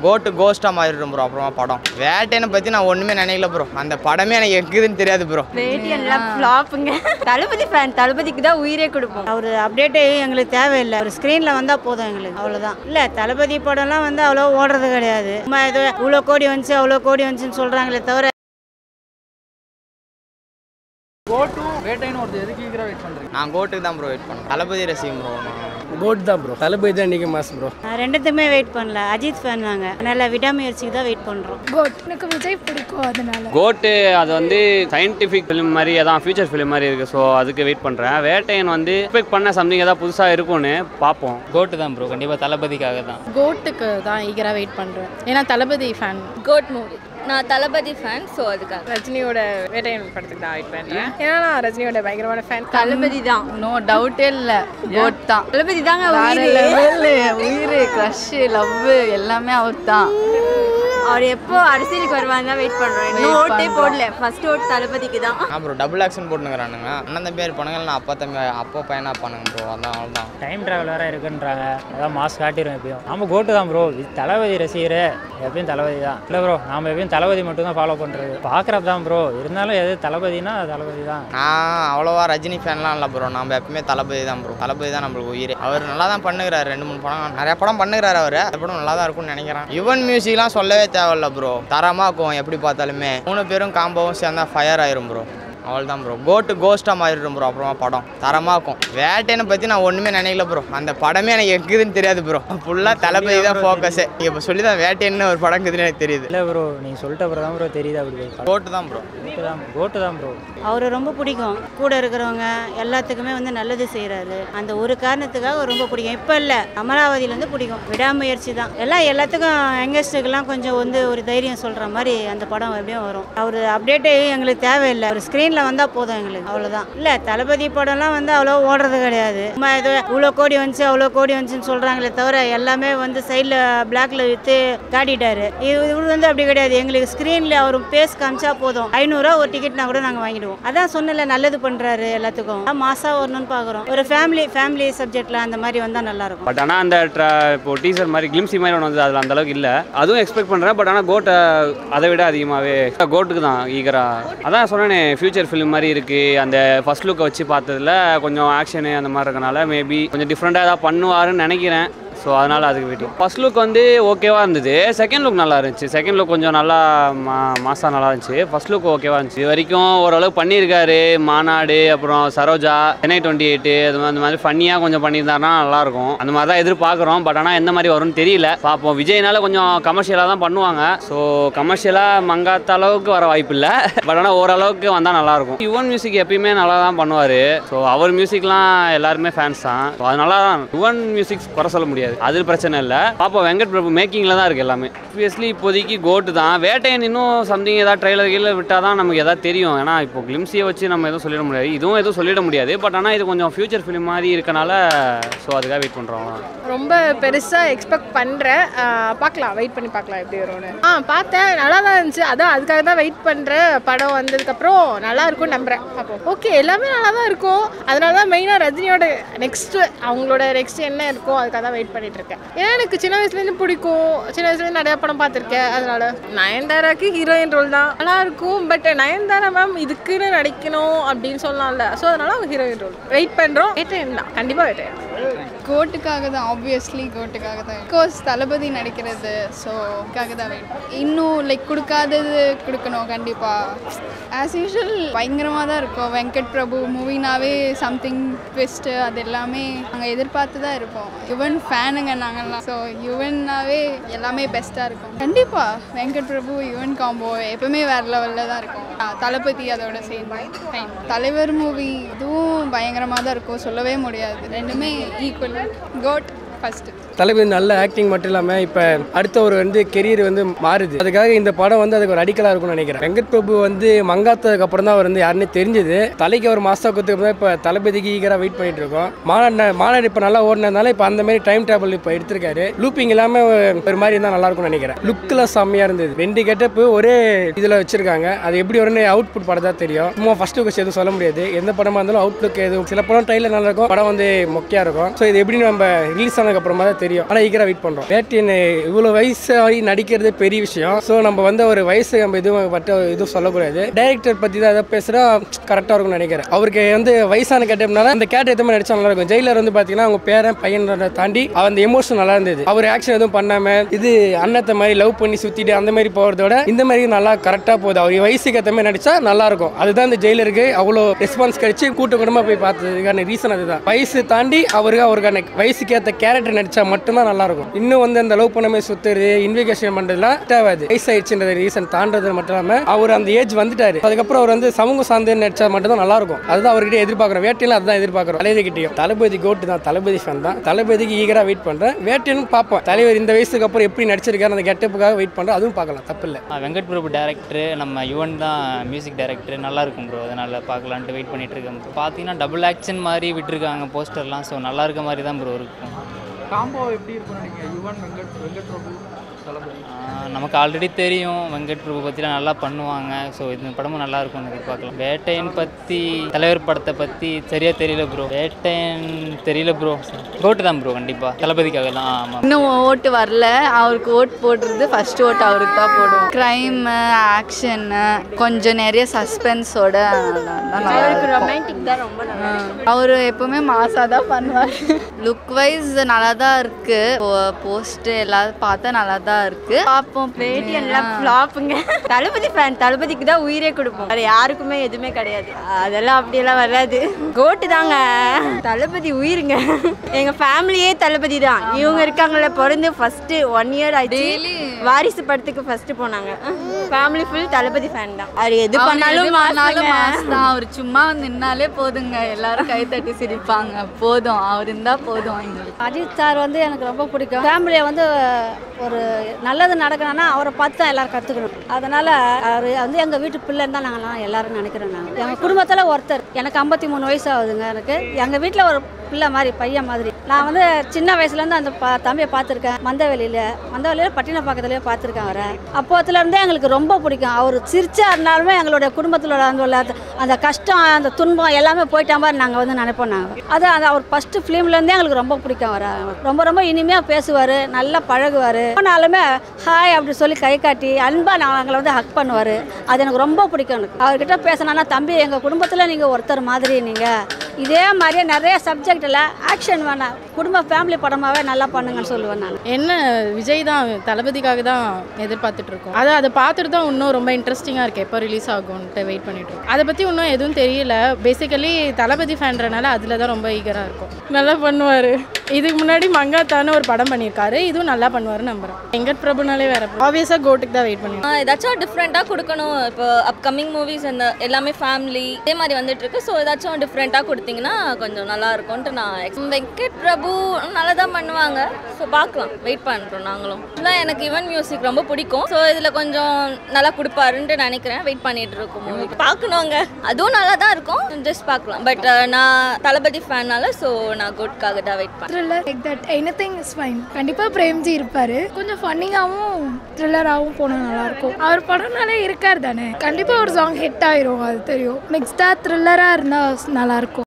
கோட்டு கோஸ்ட்டாக மாறிடும் ப்ரோ அப்புறமா படம் வேட்டையனை பற்றி நான் ஒன்றுமே நினைக்கல ப்ரோ அந்த படமே எனக்கு எங்குதுன்னு தெரியாது ப்ரோ வேட்டியெல்லாம் ஃப்ளாப்புங்க தளபதி ஃபேன் தளபதிக்கு தான் உயிரே கொடுப்போம் அவர் அப்டேட்டு எங்களுக்கு தேவையில்லை அவர் ஸ்க்ரீனில் வந்தால் போதும் எங்களுக்கு அவ்வளோதான் இல்லை தளபதி படம்லாம் வந்து அவ்வளோ ஓடுறது கிடையாது சும்மா ஏதோ இவ்வளோ கோடி வந்துச்சு அவ்வளோ கோடி வந்துச்சுன்னு சொல்கிறாங்களே தவிர நான் கோட்டுக்கு தான் ப்ரோ வெயிட் பண்ணேன் தளபதி ரசிகம் ப்ரோ கோட் தான் ப்ரோ தளபதி தான் இன்றைக்கி மாஸ் ப்ரோ நான் ரெண்டுத்துமே வெயிட் பண்ணல அஜித் ஃபேன் நாங்கள் அதனால் விடாமுயற்சிக்கு தான் வெயிட் பண்ணுறோம் கோட் எனக்கு விஜய் பிடிக்கும் அதனால கோட்டு அது வந்து சயின்டிஃபிக் ஃபிலிம் மாதிரி அதான் ஃபியூச்சர் ஃபிலிம் மாதிரி இருக்குது ஸோ அதுக்கு வெயிட் பண்ணுறேன் வேட்டையன் வந்து எக்ஸ்பெக்ட் பண்ண சம்திங் ஏதாவது புதுசாக இருக்கும்னு பார்ப்போம் கோட்டு தான் ப்ரோ கண்டிப்பாக தளபதிக்காக தான் கோட்டுக்கு தான் ஈகராக வெயிட் பண்ணுறேன் ஏன்னா தளபதி ஃபேன் கோட் மூவி நான் தளபதி ஃபேன் ஸோ அதுக்காக ரஜினியோட வேட்டையன் படத்துக்கு தான் வெயிட் பண்ணுறேன் ஏன்னா நான் ரஜினியோட பயங்கரமான ஃபேன் தளபதி தான் நோ டவுட்டே இல்லை கோட் தான் தளபதி தாங்க வேற உயிர் லெவலு உயிர் க்ரஷ் லவ் எல்லாமே அவர் தான் அவர் எப்போ அரசியலுக்கு வருவாங்க தான் வெயிட் பண்ணுறோம் இன்னும் ஓட்டே போடல ஃபர்ஸ்ட் ஓட் தளபதிக்கு தான் நான் ப்ரோ டபுள் ஆக்ஷன் போட்டுங்கிறானுங்க அண்ணன் தம்பி பேர் பண்ணுங்க நான் அப்பா தம்பி அப்பா பையனா பண்ணுங்க ப்ரோ அதான் அவ்வளோதான் டைம் ட்ராவலராக இருக்குன்றாங்க அதான் மாஸ் காட்டிடும் எப்பயும் நம்ம கோட்டு தான் ப்ரோ தளபதி ரசிகர் எப்பயும் தளபதி தான் இல்லை ப்ரோ நாம எப்பயும் தளபதி மட்டும் தான் ஃபாலோ பண்ணுறது பார்க்குறது தான் ப்ரோ இருந்தாலும் எது தளபதினா தளபதி தான் நான் அவ்வளோவா ரஜினி ஃபேன்லாம் இல்லை ப்ரோ நம்ம எப்பவுமே தளபதி தான் ப்ரோ தளபதி தான் நம்மளுக்கு உயிர் அவர் நல்லா தான் பண்ணுகிறாரு ரெண்டு மூணு படம் நிறைய படம் பண்ணுகிறாரு அவர் அந்த படம் நல்லா தான் இருக்கும்னு நினைக்கிறேன் யுவன் மியூசிக்லாம் சொல்லவே தேவையில்ல ப்ரோ தரமாக இருக்கும் எப்படி பார்த்தாலுமே மூணு பேரும் காம்போவும் சேர்ந்தா ஃபயர் ஆயிரும் ப்ரோ அவ்வளோதான் ப்ரோ கோட்டு கோஸ்ட்டாக மாறிடும் ப்ரோ அப்புறமா படம் தரமாக இருக்கும் வேட்டையனை பற்றி நான் ஒன்றுமே நினைக்கல ப்ரோ அந்த படமே எனக்கு எங்குதுன்னு தெரியாது ப்ரோ ஃபுல்லாக தளபதி தான் ஃபோக்கஸே இப்போ சொல்லி தான் வேட்டைன்னு ஒரு படம் இருக்குதுன்னு எனக்கு தெரியுது இல்லை ப்ரோ நீங்கள் சொல்லிட்ட அப்புறம் தான் ப்ரோ தெரியுது அப்படி கோட்டு தான் ப்ரோ கோட்டு தான் கோட்டு தான் ப்ரோ அவரை ரொம்ப பிடிக்கும் கூட இருக்கிறவங்க எல்லாத்துக்குமே வந்து நல்லது செய்கிறாரு அந்த ஒரு காரணத்துக்காக அவர் ரொம்ப பிடிக்கும் இப்போ இல்லை அமராவதியிலேருந்து பிடிக்கும் விடாமுயற்சி தான் எல்லாம் எல்லாத்துக்கும் யங்கஸ்ட்டுக்கெல்லாம் கொஞ்சம் வந்து ஒரு தைரியம் சொல்கிற மாதிரி அந்த படம் எப்படியும் வரும் அவர் அப்டேட்டு எங்களுக்கு தேவையில்லை அவர் ஸ்க்ரீனில் வந்தால் போதும் எங்களுக்கு அவ்வளோதான் இல்லை தளபதி படம்லாம் வந்து அவ்வளோ ஓடுறது கிடையாது சும்மா ஏதோ இவ்வளோ கோடி வந்துச்சு அவ்வளோ கோடி வந்துச்சுன்னு சொல்கிறாங்களே தவிர எல்லாமே வந்து சைடில் பிளாக்ல விற்று காட்டிட்டாரு இது இவர் வந்து அப்படி கிடையாது எங்களுக்கு ஸ்க்ரீனில் அவர் பேஸ் காமிச்சா போதும் ஐநூறுரூவா ஒரு டிக்கெட்னா கூட நாங்கள் வாங்கிடுவோம் அதான் சொன்னல நல்லது பண்ணுறாரு எல்லாத்துக்கும் மாசாக வரணும்னு பார்க்குறோம் ஒரு ஃபேமிலி ஃபேமிலி சப்ஜெக்டில் அந்த மாதிரி வந்தால் நல்லாயிருக்கும் பட் ஆனால் அந்த ட்ரா இப்போ டீசர் மாதிரி கிளிம்சி மாதிரி ஒன்று வந்து அதில் அந்த அளவுக்கு இல்லை அதுவும் எக்ஸ்பெக்ட் பண்ணுறேன் பட் ஆனால் கோட்டை அதை விட அதிகமாகவே கோட்டுக்கு தான் ஈகரா அதான் சொன்னேனே ஃபியூச்சர் ஃபிலிம் மாதிரி இருக்குது அந்த ஃபர்ஸ்ட் லுக்கை வச்சு பார்த்ததுல கொஞ்சம் ஆக்ஷனு அந்த மாதிரி இருக்கனால மேபி கொஞ்சம் டிஃப்ரெண்ட்டாக ஏதாவது பண்ணுவாருன்னு நினைக்கிறேன் ஸோ அதனால் அதுக்கு வெயிட்டிங் ஃபர்ஸ்ட் லுக் வந்து ஓகேவாக இருந்தது செகண்ட் லுக் நல்லா இருந்துச்சு செகண்ட் லுக் கொஞ்சம் நல்லா மா மாசாக நல்லா இருந்துச்சு ஃபர்ஸ்ட் லுக் ஓகேவாக இருந்துச்சு இது வரைக்கும் ஓரளவுக்கு பண்ணியிருக்காரு மாநாடு அப்புறம் சரோஜா சென்னை டுவெண்ட்டி எயிட்டு அது மாதிரி அந்த மாதிரி ஃபன்னியாக கொஞ்சம் பண்ணியிருந்தாருன்னா நல்லாயிருக்கும் அந்த மாதிரி தான் எதிர்பார்க்குறோம் பட் ஆனால் எந்த மாதிரி வரும்னு தெரியல பார்ப்போம் விஜய்னால கொஞ்சம் கமர்ஷியலாக தான் பண்ணுவாங்க ஸோ கமர்ஷியலாக மங்காத்த அளவுக்கு வர வாய்ப்பு இல்லை பட் ஆனால் ஓரளவுக்கு வந்தால் நல்லாயிருக்கும் யுவன் மியூசிக் எப்பயுமே நல்லா தான் பண்ணுவார் ஸோ அவர் மியூசிக்லாம் எல்லாருமே ஃபேன்ஸ் தான் ஸோ அதனால தான் யுவன் மியூசிக் குறை சொல்ல முடியாது அது பிரச்சனை இல்லை பாப்போம் வெங்கட் பிரபு மேக்கிங்கில் தான் இருக்குது எல்லாமே ஆப்வியஸ்லி இப்போதைக்கு கோட்டு தான் வேட்டையன் இன்னும் சம்திங் ஏதாவது ட்ரெய்லர் கீழே விட்டால் தான் நமக்கு எதாவது தெரியும் ஏன்னா இப்போ கிளிம்ஸியை வச்சு நம்ம எதுவும் சொல்லிட முடியாது இதுவும் எதுவும் சொல்லிட முடியாது பட் ஆனால் இது கொஞ்சம் ஃபியூச்சர் ஃபிலிம் மாதிரி இருக்கனால ஸோ அதுக்காக வெயிட் பண்ணுறோம் ரொம்ப பெருசாக எக்ஸ்பெக்ட் பண்ணுறேன் பார்க்கலாம் வெயிட் பண்ணி பார்க்கலாம் எப்படி வரும்னு ஆ பார்த்தேன் நல்லா தான் இருந்துச்சு அதான் அதுக்காக தான் வெயிட் பண்ணுறேன் படம் வந்ததுக்கப்புறம் நல்லா இருக்கும்னு நம்புறேன் அப்போ ஓகே எல்லாமே நல்லா தான் இருக்கும் அதனால தான் மெயினாக ரஜினியோட நெக்ஸ்ட்டு அவங்களோட நெக்ஸ்ட் என்ன இருக்கோ அதுக்காக தான் வெயிட் பண்ணிட்டு இருக்கேன் ஏன்னா எனக்கு சின்ன வயசுலேருந்து பிடிக்கும் சின்ன வயசுலேருந்து நிறையா படம் பார்த்துருக்கேன் அதனால நயன்தாராக்கு ஹீரோயின் ரோல் தான் நல்லா இருக்கும் பட் நயன்தாரா மேம் இதுக்குன்னு நடிக்கணும் அப்படின்னு சொல்லலாம்ல ஸோ அதனால அவங்க ஹீரோயின் ரோல் வெயிட் பண்ணுறோம் வெயிட் தான் கண்டிப்பாக வெயிட் கோட்டுக்காக தான் ஆப்வியஸ்லி கோட்டுக்காக தான் கோர்ஸ் தளபதி நடிக்கிறது ஸோ அதுக்காக தான் வெயிட் இன்னும் லைக் கொடுக்காதது கொடுக்கணும் கண்டிப்பாக ஆஸ் யூஷுவல் பயங்கரமாக தான் இருக்கும் வெங்கட் பிரபு மூவினாவே சம்திங் ட்விஸ்ட்டு அது எல்லாமே நாங்கள் எதிர்பார்த்து தான் இருப்போம் யுவன் ஃபேனுங்க நாங்கள்லாம் ஸோ யுவன்னாவே எல்லாமே பெஸ்ட்டாக இருக்கும் கண்டிப்பாக வெங்கட் பிரபு யுவன் காம்போ எப்பவுமே வேறு லெவலில் தான் இருக்கும் ஆ, தளபதி அதோட சேர்ந்து Fine. தலைவர் மூவி இதுவும் பயங்கரமாக தான் இருக்கும் சொல்லவே முடியாது ரெண்டுமே ஈக்குவல் கோட் ஃபஸ்ட்டு தளபதி நல்ல ஆக்டிங் மட்டும் இல்லாமல் இப்போ அடுத்த ஒரு வந்து கெரியர் வந்து மாறுது அதுக்காக இந்த படம் வந்து அதுக்கு ஒரு அடிக்கலாக இருக்கும்னு நினைக்கிறேன் வெங்கட் பிரபு வந்து மங்காத்ததுக்கு அப்புறம் தான் அவர் வந்து யாருன்னே தெரிஞ்சது தலைக்கு ஒரு மாதம் கொடுத்துக்கு தான் இப்போ தளபதிக்கு ஈகராக வெயிட் பண்ணிட்டு இருக்கோம் மாநாடு மாநாடு இப்போ நல்லா ஓடினதுனால இப்போ அந்த மாதிரி டைம் டேபிள் இப்போ எடுத்திருக்காரு லூப்பிங் இல்லாமல் ஒரு மாதிரி இருந்தால் நல்லா இருக்கும்னு நினைக்கிறேன் லுக்கில் செம்மையாக இருந்தது ரெண்டு கெட்டப்பு ஒரே இதில் வச்சிருக்காங்க அது எப்படி வரும்னு அவுட்புட் படம் தான் தெரியும் சும்மா ஃபர்ஸ்ட் லுக் எதுவும் சொல்ல முடியாது எந்த படமா இருந்தாலும் அவுட்லுக் எதுவும் சில படம் ட்ரைலர் நல்லா இருக்கும் படம் வந்து மொக்கையாக இருக்கும் ஸோ இது எப்படி நம்ம ரிலீஸ் ஆனதுக்கு அப்புறமா தான் தெரியும் ஆனால் ஈகராக வெயிட் பண்ணுறோம் வேட்டியன் இவ்வளோ வயசு ஆகி நடிக்கிறது பெரிய விஷயம் ஸோ நம்ம வந்து ஒரு வயசு நம்ம எதுவும் பட்ட எதுவும் சொல்லக்கூடாது டைரக்டர் பற்றி தான் எதாவது பேசுகிறா கரெக்டாக இருக்கும்னு நினைக்கிறேன் அவருக்கு வந்து வயசான கேட்டப்னால அந்த கேட்ட எதுவுமே நடிச்சா நல்லா இருக்கும் ஜெயிலர் வந்து பார்த்தீங்கன்னா அவங்க பேரன் பையன் தாண்டி அந்த எமோஷன் நல்லா இருந்தது அவர் ஆக்ஷன் எதுவும் பண்ணாம இது அண்ணத்தை மாதிரி லவ் பண்ணி சுத்திட்டு அந்த மாதிரி போகிறதோட இந்த மாதிரி நல்லா கரெக்டாக போகுது அவர் வயசுக்கு ஏற்ற மாதிரி நடிச்சா நல்லா இருக்கும் அதுதான் இந்த ஜெயிலருக்கு அவ்வளோ ரெஸ்பான்ஸ் கிடைச்சி கூட்ட குடும்பமாக போய் பார்த்ததுக்கான ரீசன் அதுதான் வயசு தாண்டி அவருக்கு அவருக்கான வயசுக்கு ஏற்ற கேரக்டர் நடிச்சா மட்டும்தான் நல்லா இருக்கும் இன்னும் வந்து அந்த லவ் பண்ணாம சுத்துறது இன்வெஸ்டிகேஷன் பண்றதுலாம் தேவாது வயசாயிடுச்சுன்றது ரீசன் தாண்டது மட்டும் இல்லாமல் அவர் அந்த ஏஜ் வந்துட்டாரு அதுக்கப்புறம் அவர் வந்து சமூக சார்ந்து நடிச்சா மட்டும் தான் நல்லா இருக்கும் அதுதான் அவர்கிட்ட எதிர்பார்க்குறோம் வேட்டையில அதுதான் எதிர்பார்க்குறோம் தலைவர் கிட்டேயும் தளபதி கோட்டு தான் தளபதி ஃபேன் தான் தளபதிக்கு ஈகராக வெயிட் பண்ணுறேன் வேட்டையும் பார்ப்போம் தலைவர் இந்த வயசுக்கு அப்புறம் எப்படி நடிச்சிருக்காரு அந்த கெட்டப்புக்காக வெயிட் பண்ணுறோம் அதுவும் பார்க்கலாம் தப்பு இல்லை வெங்கட் பிரபு டேரக்டர் நம்ம யுவன் தான் மியூசிக் டைரக்டர் நல்லா இருக்கும் ப்ரோ அதனால் பார்க்கலான்ட்டு வெயிட் பண்ணிட்டு இருக்கேன் bro. பார்த்தீங்கன்னா டபுள் ஆக்ஷன் மாதிரி விட்டுருக்காங்க போஸ்டர்லாம் ஸோ நல்லா இருக்க மாதிரி தான் ப்ரோ இருக்கும் காம்போ எப்படி இருக்கும் நீங்கள் யுவன் வெங்கட் வெங்கட் பிரபு தளபதி ஆஹ் நமக்கு ஆல்ரெடி தெரியும் வெங்கட் பிரபு பற்றிலாம் நல்லா பண்ணுவாங்க ஸோ இந்த படமும் நல்லா இருக்கும்னு எதிர்பார்க்கலாம் வேட்டையன் பற்றி தலைவர் படத்தை பற்றி சரியாக தெரியல ப்ரோ வேட்டையன் தெரியல ப்ரோ கோட்டு தான் ப்ரோ கண்டிப்பாக தளபதிக்காக தான் ஆமாம் இன்னும் ஓட்டு வரல அவருக்கு ஓட் போடுறது ஃபர்ஸ்ட் ஓட் அவருக்கு தான் போடுவோம் க்ரைம் ஆக்ஷனு கொஞ்சம் நிறைய சஸ்பென்ஸோட அவருக்கு ரொமான்டிக் தான் ரொம்ப நல்லா அவர் எப்பவுமே மாசாக தான் பண்ணுவார் லுக் வைஸ் நல்லா தான் இருக்கு போஸ்ட் எல்லாம் பார்த்தா நல்லா தான் இருக்கு பார்ப்போம் வேட்டி எல்லாம் ஃப்ளாப்புங்க தளபதி ஃபேன் தளபதிக்கு தான் உயிரே கொடுப்போம் வேற யாருக்குமே எதுவுமே கிடையாது அதெல்லாம் அப்படியெல்லாம் வராது கோட்டு தாங்க தளபதி உயிருங்க எங்க ஃபேமிலியே தளபதி தான் இவங்க இருக்காங்கல்ல பிறந்து ஃபர்ஸ்ட் ஒன் இயர் ஆயிடுச்சு வாரிசு படத்துக்கு ஃபர்ஸ்ட் போனாங்க ஃபேமிலி ஃபுல் தளபதி ஃபேன் தான் அவர் எது பண்ணாலும் பண்ணாலும் மாசுங்க. மாஸ் தான் அவர் சும்மா வந்து நின்னாலே போதுங்க எல்லாரும் கை தட்டி சிரிப்பாங்க போதும் அவர் இருந்தா போதும் எங்களுக்கு அஜித் சார் வந்து எனக்கு ரொம்ப பிடிக்கும் ஃபேமிலியை வந்து ஒரு நல்லது நடக்கணும்னா அவரை பார்த்து தான் எல்லாரும் கற்றுக்கணும் அதனால் அவர் வந்து எங்கள் வீட்டு பிள்ளைன்னு தான் நாங்கள் எல்லாரும் நினைக்கிறோம் நாங்கள் எங்கள் குடும்பத்தில் ஒருத்தர் எனக்கு ஐம்பத்தி மூணு வயசு ஆகுதுங்க எனக்கு எங்கள் வீட்டில் ஒரு பிள்ளை மாதிரி பையன் மாதிரி நான் வந்து சின்ன வயசுலேருந்து அந்த ப தம்பியை பார்த்துருக்கேன் மந்தவெளியில் மந்தவெளியில் பட்டினப்பாக்கத்துலேயே பார்த்துருக்கேன் அவரை அப்போத்துலேருந்தே எங்களுக்கு ரொம்ப பிடிக்கும் அவர் சிரிச்சா இருந்தாலுமே எங்களுடைய குடும்பத்தில் உள்ள அந்த உள்ள அந்த கஷ்டம் அந்த துன்பம் எல்லாமே போயிட்டா மாதிரி நாங்கள் வந்து நினைப்போம் நாங்கள் அது அந்த அவர் ஃபஸ்ட்டு ஃபிலிம்லேருந்தே எங்களுக்கு ரொம்ப பிடிக்கும் அவரை ரொம்ப ரொம்ப இனிமையாக பேசுவார் நல்லா பழகுவார் போனாலுமே ஹாய் அப்படி சொல்லி கை காட்டி அன்பாக நான் எங்களை வந்து ஹக் பண்ணுவார் அது எனக்கு ரொம்ப பிடிக்கும் எனக்கு அவர்கிட்ட பேசினா தம்பி எங்கள் குடும்பத்தில் நீங்கள் ஒருத்தர் மாதிரி நீங்கள் இதே மாதிரியே நிறைய சப்ஜெக்டில் ஆக்ஷன் வேணாம் குடும்ப ஃபேமிலி படமாகவே நல்லா பண்ணுங்கன்னு சொல்லுவேன் நான் என்ன விஜய் தான் தளபதிக்காக தான் எதிர்பார்த்துட்டு இருக்கோம் அதை அதை பார்த்துட்டு தான் இன்னும் ரொம்ப இன்ட்ரெஸ்டிங்காக இருக்குது எப்போ ரிலீஸ் ஆகும்ன்ட்டு வெயிட் பண்ணிட்டு இருக்கோம் அதை பற்றி இன்னும் எதுவும் தெரியல பேசிக்கலி தளபதி ஃபேன்றனால அதில் தான் ரொம்ப ஈகராக இருக்கும் நல்லா பண்ணுவார் இதுக்கு முன்னாடி மங்காத்தான்னு ஒரு படம் பண்ணியிருக்காரு இதுவும் நல்லா பண்ணுவார் நம்புறேன் வெங்கட் பிரபுனாலே வேற ஆப்வியஸாக கோட்டுக்கு தான் வெயிட் பண்ணிருக்கோம் ஏதாச்சும் டிஃப்ரெண்ட்டாக கொடுக்கணும் இப்போ அப்கமிங் மூவிஸ் இந்த எல்லாமே ஃபேமிலி இதே மாதிரி வந்துட்டு இருக்கு ஸோ ஏதாச்சும் டிஃப்ரெண்ட்டாக கொடுத்தீங்கன்னா கொஞ்சம் நல்லா இருக்கும்ன்ட்டு நான் ex- வெங்கட் பிரபு நல்லா தான் பண்ணுவாங்க ஸோ பார்க்கலாம் வெயிட் பண்ணுறோம் நாங்களும் இல்லை எனக்கு யுவன் மியூசிக் ரொம்ப பிடிக்கும் ஸோ இதில் கொஞ்சம் நல்லா கொடுப்பாருன்ட்டு நினைக்கிறேன் வெயிட் பண்ணிட்டு இருக்கோம் மூவி பார்க்கணுங்க அதுவும் நல்லா தான் இருக்கும் ஜஸ்ட் பார்க்கலாம் பட் நான் தளபதி ஃபேனால ஸோ நான் குட்காக தான் வெயிட் பண்ணுறேன் thriller like that anything is fine கண்டிப்பாக பிரேம்ஜி இருப்பார் கொஞ்சம் ஃபன்னிங்காகவும் த்ரில்லராகவும் போனால் நல்லாயிருக்கும் அவர் படம்னாலே இருக்கார் தானே கண்டிப்பாக ஒரு சாங் ஹிட் ஆயிரும் அது தெரியும் மிக்ஸ்டாக த்ரில்லராக இருந்தால் நல்லாயிருக்கும்